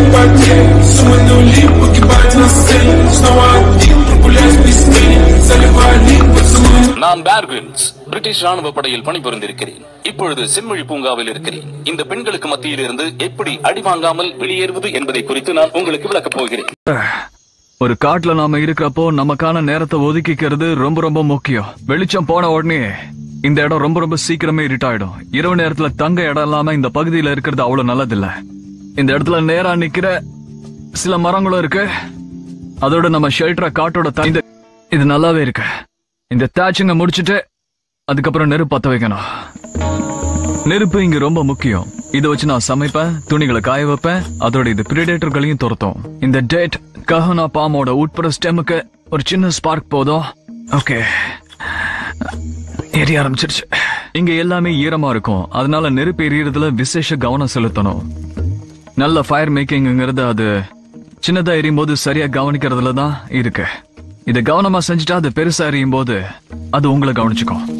bater Suma no limpo que bate na senha Estão aqui por colheres pistem Se levar a língua, suma நான் பேர்கில்ஸ் British ராணுவ படையில் பணிபுரிந்திருக்கிறேன் இப்பொழுது செம்மொழி பூங்காவில் இருக்கிறேன் இந்த பெண்களுக்கு மத்தியில் இருந்து எப்படி அடி வாங்காமல் வெளியேறுவது என்பதை குறித்து நான் உங்களுக்கு விளக்கப் போகிறேன் ஒரு காட்டுல நாம இருக்கிறப்போ நமக்கான நேரத்தை ஒதுக்கிக்கிறது ரொம்ப ரொம்ப முக்கியம் வெளிச்சம் போன உடனே இந்த இடம் ரொம்ப ரொம்ப சீக்கிரமே இருட்டாயிடும் இரவு நேரத்துல தங்க இடம் இல்லாம இந்த பகுதியில இருக்கிறது அவ்வளவு நல்லதில்ல இந்த இடத்துல நேரா நிக்கிற சில மரங்களும் இருக்கு அதோட நம்ம ஷெல்டரை காட்டோட தாய்ந்த இது நல்லாவே இருக்கு இந்த தேட்சிங்க முடிச்சிட்டு அதுக்கப்புறம் நெருப்பு பத்த வைக்கணும் நெருப்பு இங்க ரொம்ப முக்கியம் இதை வச்சு நான் சமைப்பேன் துணிகளை காய வைப்பேன் அதோட இது பிரிடேட்டர்களையும் துரத்தும் இந்த டேட் கஹனா பாமோட உட்புற ஸ்டெமுக்கு ஒரு சின்ன ஸ்பார்க் போதும் ஓகே எரிய ஆரம்பிச்சிருச்சு இங்க எல்லாமே ஈரமா இருக்கும் அதனால நெருப்பு எரியறதுல விசேஷ கவனம் செலுத்தணும் நல்ல ஃபயர் மேக்கிங்ங்கிறது அது சின்னதா எரியும் போது சரியா கவனிக்கிறதுல தான் இருக்கு இதை கவனமா செஞ்சுட்டா அது பெருசா எரியும் போது அது உங்களை கவனிச்சுக்கும்